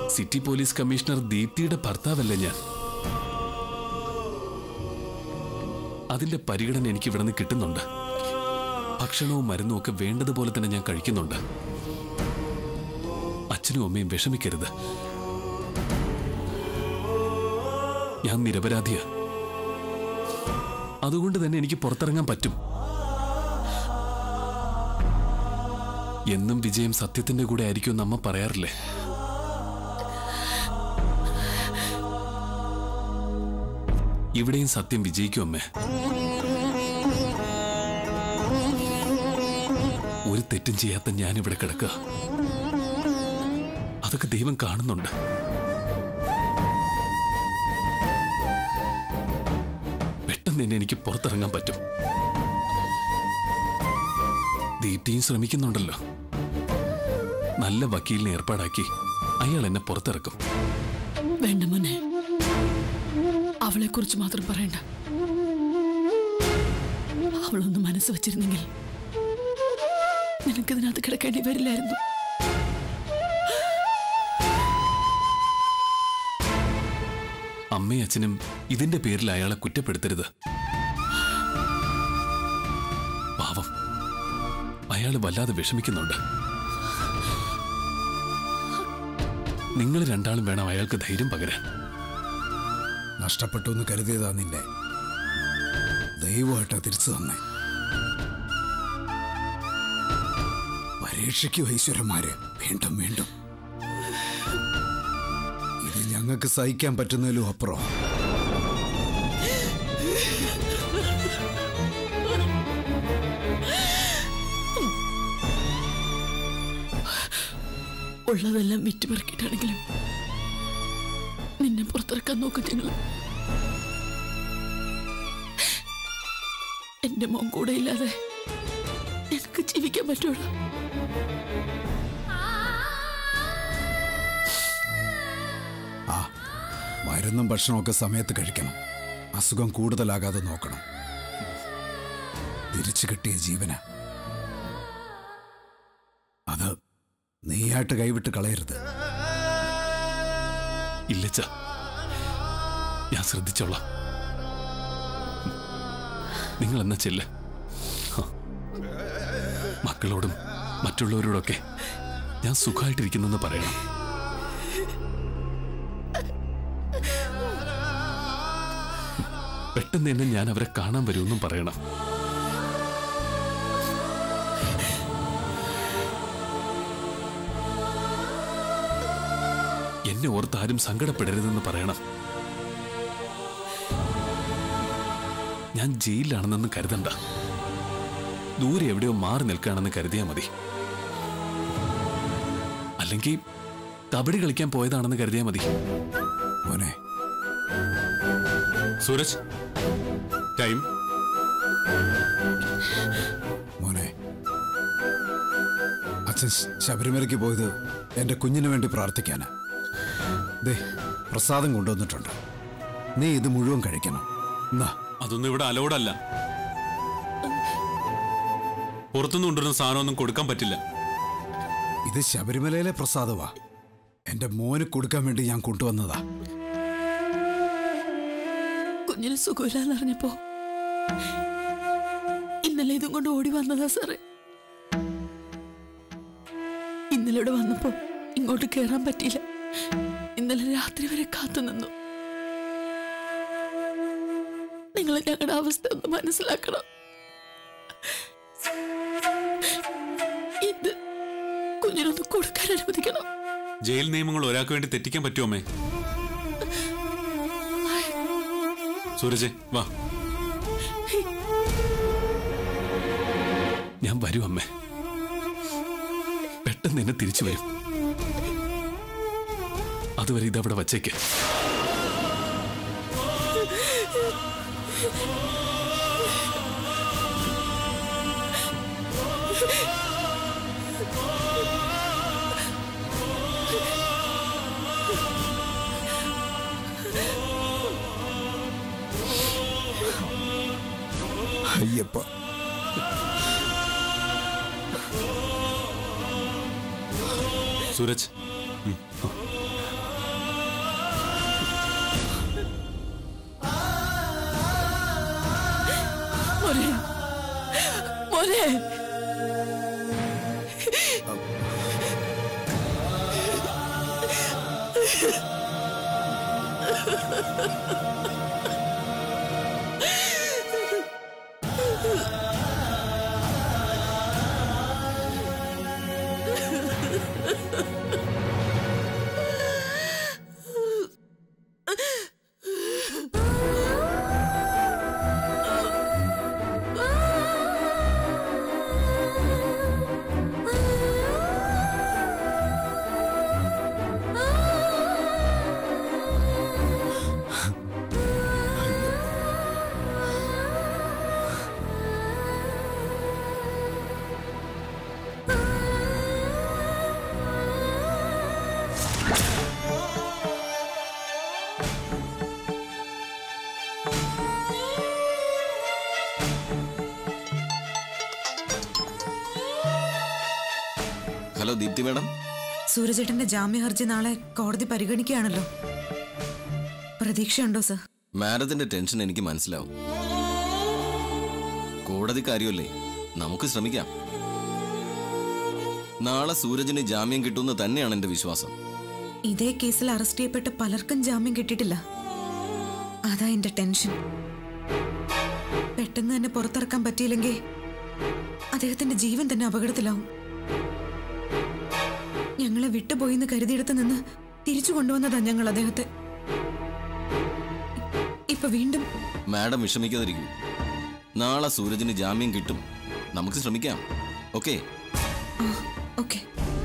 City police commissioner ദീപ്തിയുടെ ഭർത്താവല്ലേ ഞാൻ അതിന്റെ പരിഗണന എനിക്ക് ഇവിടെ നിന്ന് കിട്ടുന്നുണ്ട് ഭക്ഷണവും മരുന്നും ഒക്കെ വേണ്ടതുപോലെ തന്നെ ഞാൻ കഴിക്കുന്നുണ്ട് അച്ഛനും അമ്മയും വിഷമിക്കരുത് ഞാൻ നിരപരാധിയാ അതുകൊണ്ട് തന്നെ എനിക്ക് പുറത്തിറങ്ങാൻ പറ്റും എന്നും വിജയം സത്യത്തിന്റെ കൂടെ ആയിരിക്കും അമ്മ പറയാറില്ലേ ഇവിടെയും സത്യം വിജയിക്കും അമ്മേ ഒരു തെറ്റും ചെയ്യാത്ത ഞാനിവിടെ കിടക്കുക അതൊക്കെ ദൈവം കാണുന്നുണ്ട് പെട്ടെന്ന് തന്നെ എനിക്ക് പുറത്തിറങ്ങാൻ പറ്റും ദീപ്തിയും ശ്രമിക്കുന്നുണ്ടല്ലോ നല്ല വക്കീലിനെ ഏർപ്പാടാക്കി അയാൾ എന്നെ പുറത്തിറക്കും വേണ്ട മോനെ അവളെ കുറിച്ച് മാത്രം പറയണ്ട അവളൊന്ന് മനസ്സ് വച്ചിരുന്നെങ്കിൽ നിനക്കിതിനകത്ത് കിടക്കേണ്ടി വരില്ലായിരുന്നു അമ്മയും അച്ഛനും ഇതിന്റെ പേരിൽ അയാളെ കുറ്റപ്പെടുത്തരുത് പാവം അയാൾ വല്ലാതെ വിഷമിക്കുന്നുണ്ട് നിങ്ങൾ രണ്ടാളും വേണം അയാൾക്ക് ധൈര്യം പകരാൻ നഷ്ടപ്പെട്ടു എന്ന് കരുതിയതാ നിന്നെ ദൈവമായിട്ടാ തിരിച്ചു തന്നെ പരീക്ഷയ്ക്ക് ഈശ്വരന്മാര് വീണ്ടും വീണ്ടും ഇത് ഞങ്ങൾക്ക് സഹിക്കാൻ പറ്റുന്നതിലും അപ്പുറം ഉള്ളതെല്ലാം വിറ്റുപെറുക്കിയിട്ടാണെങ്കിലും നിന്നെ പുറത്തിറക്കാൻ നോക്കും ഞങ്ങൾ എന്റെ മോൻ കൂടെ ഇല്ലാതെ എനിക്ക് ജീവിക്കാൻ പറ്റുള്ളൂ ആ മരുന്നും ഭക്ഷണമൊക്കെ സമയത്ത് കഴിക്കണം അസുഖം കൂടുതലാകാതെ നോക്കണം തിരിച്ചു കിട്ടിയ ജീവന അത് നീയായിട്ട് കൈവിട്ട് കളയരുത് ഇല്ലച്ച ഞാൻ ശ്രദ്ധിച്ചോളാം നിങ്ങൾ എന്നാ ചെല്ല് ഹ. മക്കളോടും മറ്റുള്ളവരോടൊക്കെ ഞാൻ സുഖമായിട്ടിരിക്കുന്നെന്ന് പറയണം പെട്ടെന്ന് തന്നെ ഞാൻ അവരെ കാണാൻ വരുമെന്നും പറയണം എന്നെ ഓർത്ത് ആരും സങ്കടപ്പെടരുതെന്ന് പറയണം ഞാൻ ജയിലിലാണെന്നൊന്നും കരുതണ്ട ദൂരെ എവിടെയോ മാറി നിൽക്കുകയാണെന്ന് കരുതിയാൽ മതി അല്ലെങ്കിൽ കബഡി കളിക്കാൻ പോയതാണെന്ന് കരുതിയാൽ മതി മോനെ സൂരജ് ടൈം മോനെ അച്ഛൻ ശ- ശബരിമലയ്ക്ക് പോയത് എന്റെ കുഞ്ഞിന് വേണ്ടി പ്രാർത്ഥിക്കാന് ദേ പ്രസാദം കൊണ്ടുവന്നിട്ടുണ്ട് നീ ഇത് മുഴുവൻ കഴിക്കണം എന്നാ അതൊന്നും ഇവിടെ അലോഡല്ല പുറത്തുനിന്ന് കൊണ്ടുവരുന്ന സാധനമൊന്നും കൊടുക്കാൻ പറ്റില്ല ഇത് ശബരിമലയിലെ പ്രസാദവാ എന്റെ മോന് കൊടുക്കാൻ വേണ്ടി ഞാൻ കൊണ്ടുവന്നതാ കുഞ്ഞിന് സുഖമില്ലാന്ന് അറിഞ്ഞപ്പോ ഇന്നലെ ഇതും കൊണ്ട് ഓടി വന്നതാ സാറേ ഇന്നലെ ഇവിടെ വന്നപ്പോ ഇങ്ങോട്ട് കയറാൻ പറ്റിയില്ല ഇന്നലെ രാത്രി വരെ കാത്തു നിന്നു നിങ്ങൾ ഞങ്ങളുടെ അവസ്ഥ ഒന്ന് മനസ്സിലാക്കണം ഇത് കുഞ്ഞിനൊന്ന് കൊടുക്കാൻ അനുവദിക്കണം ജയിൽ നിയമങ്ങൾ ഒരാൾക്ക് വേണ്ടി തെറ്റിക്കാൻ പറ്റുമോ അമ്മേ സൂരജ് വാ ഞാൻ വരും അമ്മേ പെട്ടെന്ന് എന്നെ തിരിച്ചു വരും അതുവരെ ഇതവിടെ വച്ചേക്ക് അയ്യപ്പ സൂരജ് ഉം. മോനെ ഹലോ ദീപ്തി മാഡം സൂരജേട്ടന്റെ ജാമ്യ ഹർജി നാളെ കോടതി പരിഗണിക്കുകയാണല്ലോ പ്രതീക്ഷയുണ്ടോ സർ മാഡത്തിന്റെ ടെൻഷൻ എനിക്ക് മനസ്സിലാവും കോടതി കാര്യമല്ലേ നമുക്ക് ശ്രമിക്കാം നാളെ സൂരജിന് ജാമ്യം കിട്ടുമെന്ന് തന്നെയാണ് എന്റെ വിശ്വാസം ഇതേ കേസിൽ അറസ്റ്റ് ചെയ്യപ്പെട്ട പലർക്കും ജാമ്യം കിട്ടിയിട്ടില്ല അതാ എന്റെ ടെൻഷൻ പെട്ടെന്ന് തന്നെ പുറത്തിറക്കാൻ പറ്റിയില്ലെങ്കിൽ അദ്ദേഹത്തിന്റെ ജീവൻ തന്നെ അപകടത്തിലാവും ഞങ്ങളെ വിട്ടുപോയിന്ന് കരുതിയിടത്ത് നിന്ന് തിരിച്ചു കൊണ്ടുവന്നതാ ഞങ്ങൾ അദ്ദേഹത്തെ ഇപ്പൊ വീണ്ടും മാഡം വിഷമിക്കാതിരിക്കൂ നാളെ സൂരജിന് ജാമ്യം കിട്ടും നമുക്ക് ശ്രമിക്കാം ഓക്കെ ഓക്കെ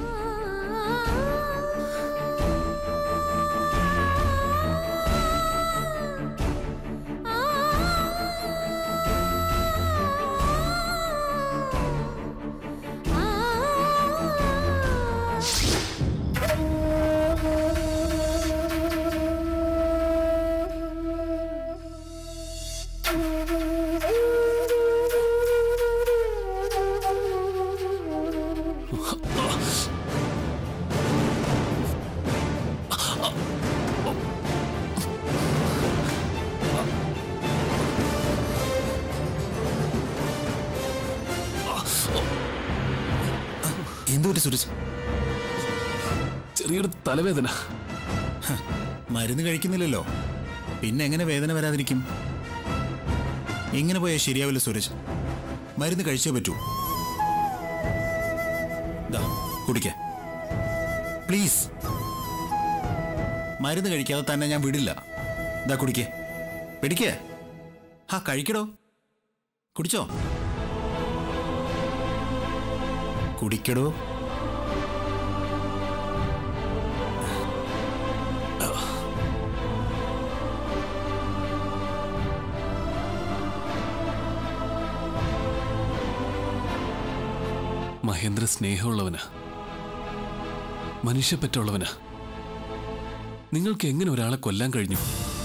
എന്തുപറ്റി സുരജ് ചെറിയൊരു തലവേദന മരുന്ന് കഴിക്കുന്നില്ലല്ലോ പിന്നെ എങ്ങനെ വേദന വരാതിരിക്കും ഇങ്ങനെ പോയാൽ ശരിയാവില്ല സുരജ് മരുന്ന് കഴിച്ചേ പറ്റൂ ദാ കുടിക്ക പ്ലീസ് മരുന്ന് കഴിക്കാതെ തന്നെ ഞാൻ വിടില്ല ദാ കുടിക്കേ പിടിക്കേ ഹാ കഴിക്കടോ കുടിച്ചോ കുടിക്കടോ മഹേന്ദ്ര സ്നേഹമുള്ളവനാ മനുഷ്യപ്പറ്റുള്ളവനാ നിങ്ങൾക്ക് എങ്ങനെ ഒരാളെ കൊല്ലാൻ കഴിഞ്ഞു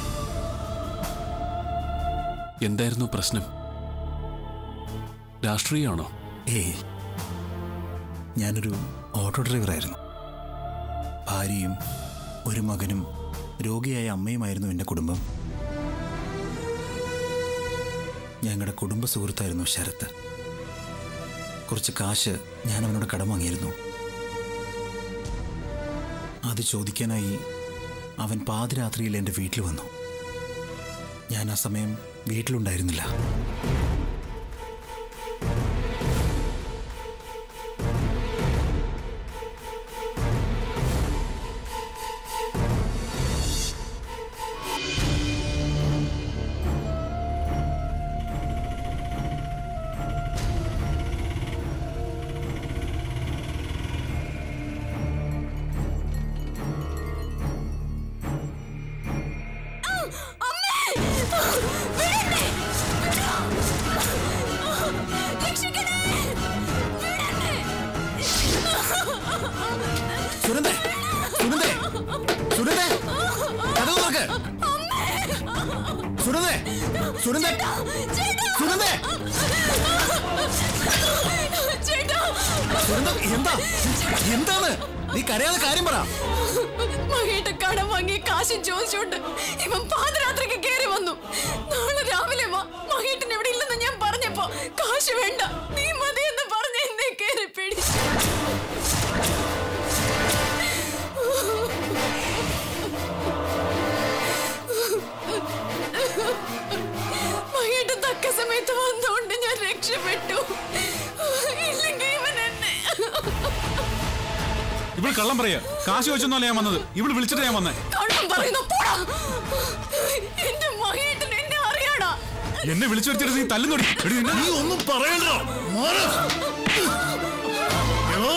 എന്തായിരുന്നു പ്രശ്നം രാഷ്ട്രീയമാണോ ഏയ് ഞാനൊരു ഓട്ടോ ഡ്രൈവറായിരുന്നു ഭാര്യയും ഒരു മകനും രോഗിയായ അമ്മയുമായിരുന്നു എൻ്റെ കുടുംബം ഞങ്ങളുടെ കുടുംബ സുഹൃത്തായിരുന്നു ശരത്ത് കുറച്ച് കാശ് ഞാൻ അവനോട് കടം വാങ്ങിയിരുന്നു അത് ചോദിക്കാനായി അവൻ പാതിരാത്രിയിൽ എൻ്റെ വീട്ടിൽ വന്നു ഞാൻ ആ സമയം വീട്ടിലുണ്ടായിരുന്നില്ല സുനന്ദേ സുനന്ദേ സുനന്ദേ കഥ തുറക്ക് സുനന്ദേ സുനന്ദേ സുനന്ദേ സുനന്ദ എന്താ എന്താണ് നീ കരയാതെ കാര്യം പറ മകേട്ട കടം വാങ്ങിയ കാശ് ചോദിച്ചോണ്ട് ഇവൻ പാതിരാത്രിക്ക് കയറി വന്നു നാളെ രാവിലെ വാ മകേട്ടൻ എവിടെ ഇല്ലെന്ന് ഞാൻ പറഞ്ഞപ്പോ കാശ് വേണ്ട നീ ഇവള് കള്ളം പറയാ കാശ് ചോദിച്ചൊന്നുമല്ല ഞാൻ വന്നത് ഇവള് വിളിച്ചിട്ട് ഞാൻ വന്നേ കള്ളം പറയുന്നു പോടാ എന്റെ മകേട്ടൻ എന്നെ അറിയാടാ എന്നെ വിളിച്ചു വരുത്തിട്ട് നീ തല്ലുന്നോടി എടി നിന്നെ- നീ ഒന്നും പറയണ്ട മോനെ. എടോ,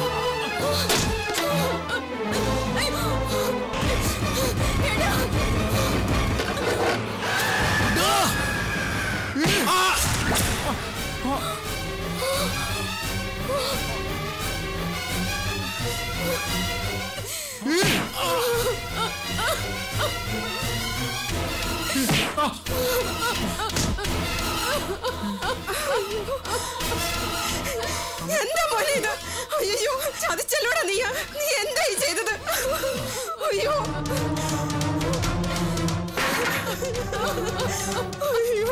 എന്താ പോലെ ഇത് അയ്യോ ചതിച്ചല്ലോടാ നീ നീ എന്തായി ചെയ്തത് അയ്യോ അയ്യോ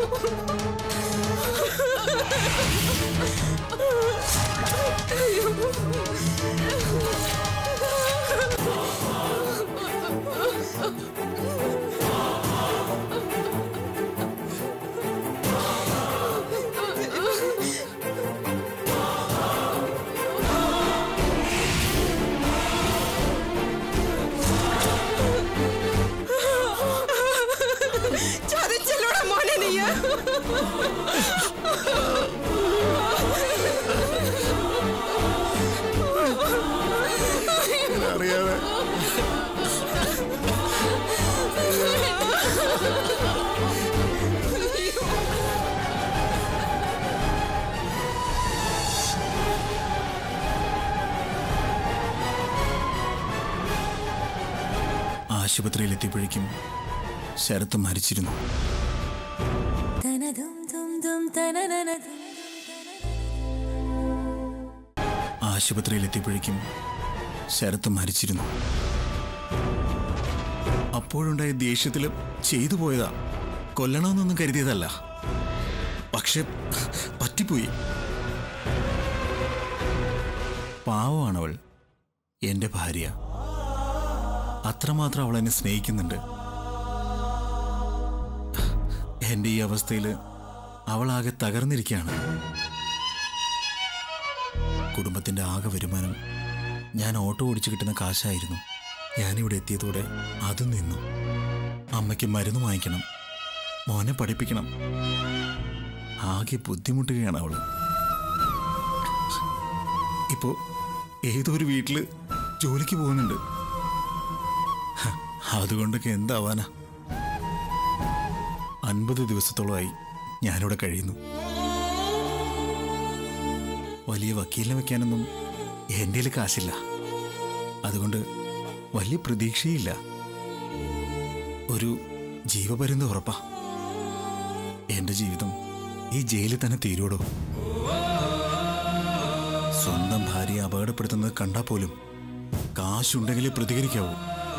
ചതിച്ചല്ലോടാ മോനെ നീ അറിയാതെ ആശുപത്രിയിൽ എത്തിയപ്പോഴേക്കും ശരത്ത് മരിച്ചിരുന്നു ആശുപത്രിയിൽ എത്തിയപ്പോഴേക്കും ശരത്ത് മരിച്ചിരുന്നു അപ്പോഴുണ്ടായ ദേഷ്യത്തിൽ ചെയ്തു പോയതാ കൊല്ലണമെന്നൊന്നും കരുതിയതല്ല പക്ഷെ പറ്റിപ്പോയി പാവമാണവൾ എൻ്റെ ഭാര്യ അത്രമാത്രം അവൾ എന്നെ സ്നേഹിക്കുന്നുണ്ട് എൻ്റെ ഈ അവസ്ഥയിൽ അവളാകെ തകർന്നിരിക്കുകയാണ് കുടുംബത്തിൻ്റെ ആകെ വരുമാനം ഞാൻ ഓട്ടോ ഓടിച്ച് കിട്ടുന്ന കാശായിരുന്നു ഞാനിവിടെ എത്തിയതോടെ അതും നിന്നു അമ്മയ്ക്ക് മരുന്ന് വാങ്ങിക്കണം മോനെ പഠിപ്പിക്കണം ആകെ ബുദ്ധിമുട്ടുകയാണ് അവള് ഇപ്പോ ഏതോ ഒരു വീട്ടില് ജോലിക്ക് പോകുന്നുണ്ട് ഹ, അതുകൊണ്ടൊക്കെ എന്താവാനാ അൻപത് ദിവസത്തോളമായി ഞാനിവിടെ കഴിയുന്നു വലിയ വക്കീലിനെ വെക്കാനൊന്നും എൻ്റെ കയ്യിൽ കാശില്ല അതുകൊണ്ട് വലിയ പ്രതീക്ഷയില്ല ഒരു ജീവപര്യന്തം ഉറപ്പാ എൻ്റെ ജീവിതം ഈ ജയിലിൽ തന്നെ തീരൂടോ സ്വന്തം ഭാര്യയെ അപകടപ്പെടുത്തുന്നത് കണ്ടാൽ പോലും കാശുണ്ടെങ്കിലേ പ്രതികരിക്കാവൂ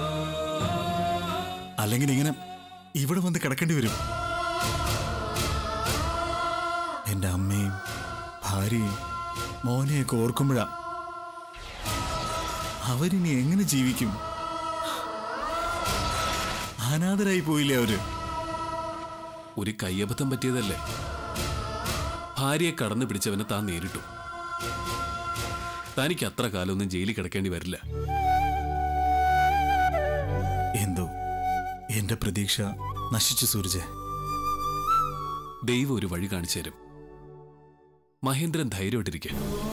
അല്ലെങ്കിൽ ഇങ്ങനെ ഇവിടെ വന്ന് കിടക്കേണ്ടി വരും എൻ്റെ അമ്മയും ഭാര്യയും മോനെയൊക്കെ ഓർക്കുമ്പോഴാ അവരിനി എങ്ങനെ ജീവിക്കും അനാഥരായി പോയില്ലേ അവര് ഒരു കയ്യബദ്ധം പറ്റിയതല്ലേ ഭാര്യയെ കടന്നു പിടിച്ചവനെ താൻ നേരിട്ടു തനിക്ക് അത്ര കാലമൊന്നും ജയിലിൽ കിടക്കേണ്ടി വരില്ല എന്തോ എന്റെ പ്രതീക്ഷ നശിച്ചു സൂരജ് ദൈവം ഒരു വഴി കാണിച്ചു തരും മഹേന്ദ്രൻ ധൈര്യമായിട്ടിരിക്കെ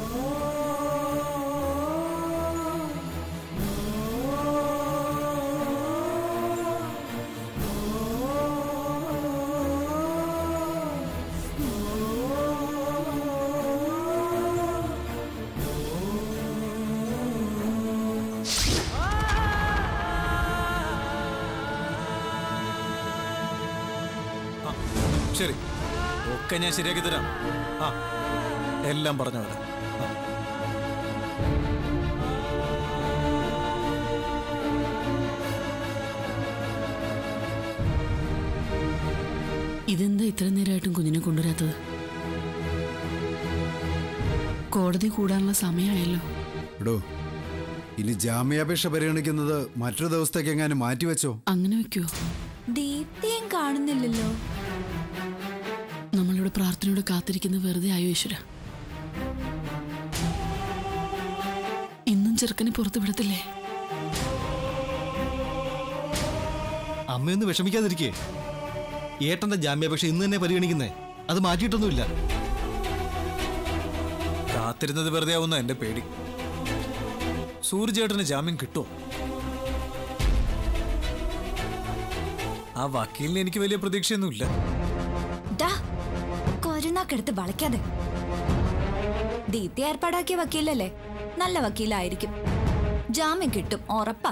ശരി ഒക്കെ ഞാൻ ശരിയാക്കി തരാം ആ എല്ലാം പറഞ്ഞ പോലെ ആ. ഇതെന്താ ഇത്ര നേരമായിട്ടും കുഞ്ഞിനെ കൊണ്ടുവരാത്തത് കോടതി കൂടാനുള്ള സമയമായല്ലോ എടോ ഇനി ജാമ്യാപേക്ഷ പരിഗണിക്കുന്നത് മറ്റൊരു ദിവസത്തേക്ക് എങ്ങാനും മാറ്റിവെച്ചോ അങ്ങനെ വെക്കുവോ ദീപ്തിയും കാണുന്നില്ലല്ലോ നമ്മളിവിടെ പ്രാർത്ഥനയോട് കാത്തിരിക്കുന്നത് വെറുതെ ആയോ ഈശ്വര ഇന്ന് പാവം ചെറുക്കനെ പുറത്തു വിടത്തില്ലേ അമ്മയൊന്ന് വിഷമിക്കാതിരിക്കേ ഏട്ടന്റെ ജാമ്യാപേക്ഷ ഇന്ന് തന്നെ പരിഗണിക്കുന്നേ അത് മാറ്റിയിട്ടൊന്നുമില്ല കാത്തിരുന്നത് വെറുതെ ആവുന്ന എന്റെ പേടി സൂര്യചേട്ടന് ജാമ്യം കിട്ടുമോ ആ വക്കീലിന് എനിക്ക് വലിയ പ്രതീക്ഷയൊന്നുമില്ല ഡാ കൊരുന്നാക്കെടുത്ത് വളയ്ക്കാതെ ദീപ്തി ഏർപ്പാടാക്കിയ വക്കീലല്ലേ നല്ല വക്കീലായിരിക്കും ജാമ്യം കിട്ടും ഉറപ്പാ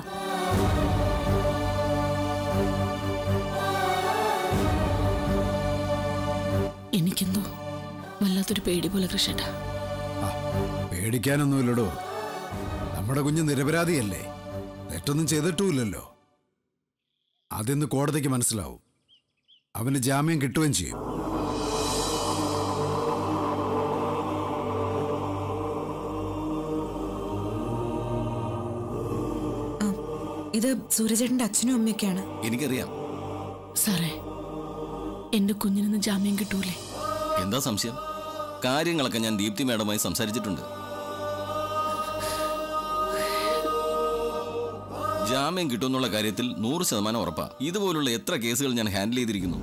എനിക്കെന്തോ വല്ലാത്തൊരു പേടി പോലെ കൃഷ്ണേട്ടാ ആ, പേടിക്കാനൊന്നുമില്ലടോ നമ്മുടെ കുഞ്ഞ് നിരപരാധിയല്ലേ തെറ്റൊന്നും ചെയ്തിട്ടുമില്ലല്ലോ അതിന്ന് കോടതിക്ക് മനസ്സിലാവും അവന് ജാമ്യം കിട്ടുകയും ചെയ്യും ഇത് സൂര്യചേട്ടന്റെ അച്ഛനും അമ്മയൊക്കെയാണ് എനിക്കറിയാം സാറേ എന്റെ കുഞ്ഞിന് ജാമ്യം കിട്ടൂലേ എന്താ സംശയം കാര്യങ്ങളൊക്കെ ഞാൻ ദീപ്തി മേഡമായി സംസാരിച്ചിട്ടുണ്ട് ജാമ്യം കിട്ടുമെന്നുള്ള കാര്യത്തിൽ നൂറ് ശതമാനം ഉറപ്പാ ഇതുപോലുള്ള എത്ര കേസുകൾ ഞാൻ ഹാൻഡിൽ ചെയ്തിരിക്കുന്നു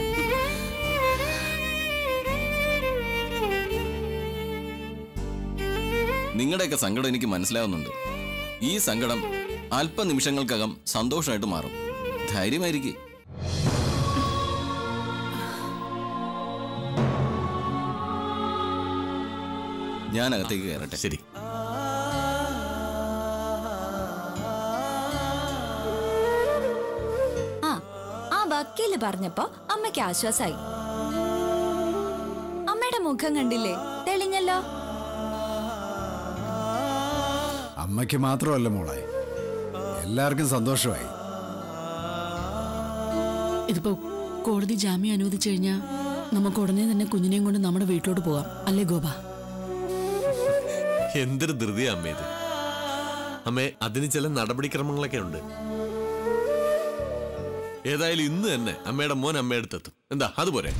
നിങ്ങളുടെയൊക്കെ സങ്കടം എനിക്ക് മനസ്സിലാവുന്നുണ്ട് ഈ സങ്കടം അല്പനിമിഷങ്ങൾക്കകം സന്തോഷമായിട്ട് മാറും ധൈര്യമായിരിക്കേ ഞാൻ അകത്തേക്ക് കയറട്ടെ ശരി ആ ആ വക്കീല് പറഞ്ഞപ്പോ അമ്മയ്ക്ക് ആശ്വാസായി അമ്മയുടെ മുഖം കണ്ടില്ലേ തെളിഞ്ഞല്ലോ അമ്മയ്ക്ക് മാത്രമല്ല മോളെ എല്ലാവർക്കും സന്തോഷമായി ഇതിപ്പോ കോടതി ജാമ്യം അനുവദിച്ചു കഴിഞ്ഞാൽ നമുക്ക് ഉടനെ തന്നെ കുഞ്ഞിനെയും കൊണ്ട് നമ്മുടെ വീട്ടിലോട്ട് പോകാം അല്ലേ ഗോപ എന്തൊരു ധൃതിയാ അമ്മ ഇത് അമ്മേ അതിന് ചില നടപടിക്രമങ്ങളൊക്കെ ഉണ്ട് ഏതായാലും ഇന്ന് തന്നെ അമ്മയുടെ മോൻ അമ്മയടുത്തെത്തും എന്താ അതുപോലെ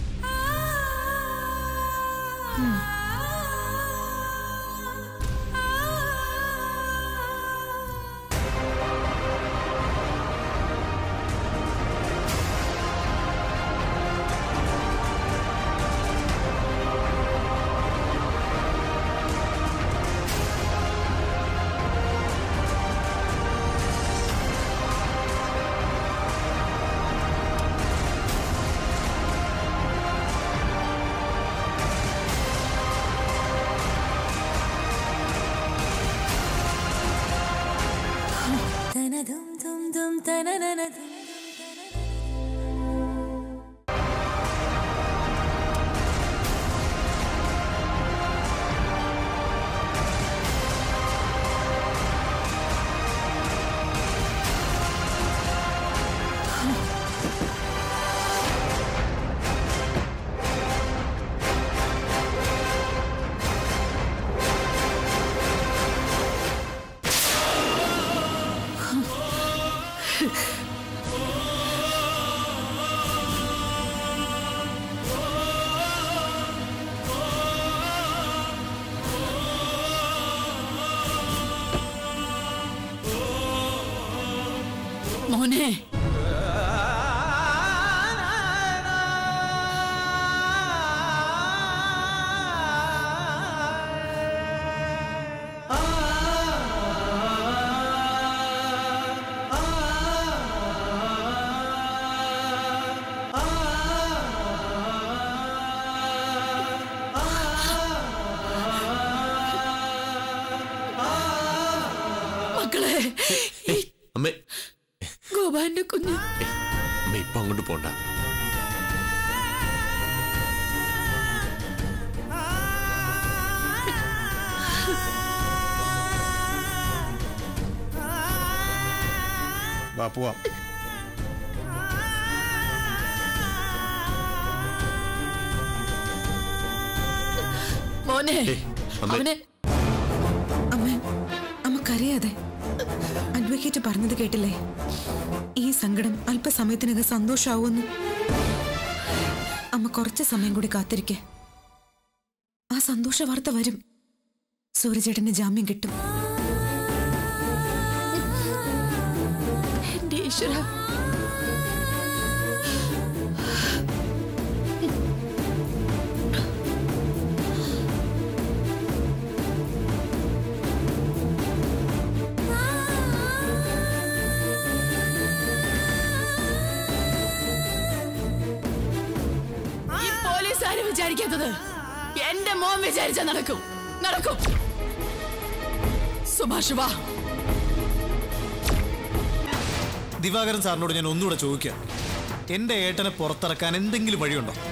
മോനെ മക്കളെ ഈ അമ്മേ ഗോപാന്റെ കുഞ്ഞ് അമ്മ ഇപ്പൊ അങ്ങോട്ട് പോണ്ട വാ പോവാം മോനെ അമ്മേ. അവനെ അമ്മ അമ്മ കരയാതെ അഡ്വക്കേറ്റ് പറഞ്ഞത് കേട്ടില്ലേ ഈ സങ്കടം അല്പസമയത്തിനകം സന്തോഷാവുമെന്ന് അമ്മ കുറച്ച് സമയം കൂടി കാത്തിരിക്കെ ആ സന്തോഷ വാർത്ത വരും സൂര്യചേട്ടന് ജാമ്യം കിട്ടും ഈശ്വര ഈ പോലീസുകാര് വിചാരിക്കാത്തത് എന്റെ മോൻ വിചാരിച്ച നടക്കും നടക്കും സുഭാഷ് വാ ദിവാകരൻ സാറിനോട് ഞാൻ ഒന്നുകൂടെ ചോദിക്കാം എന്റെ ഏട്ടനെ പുറത്തിറക്കാൻ എന്തെങ്കിലും വഴിയുണ്ടോ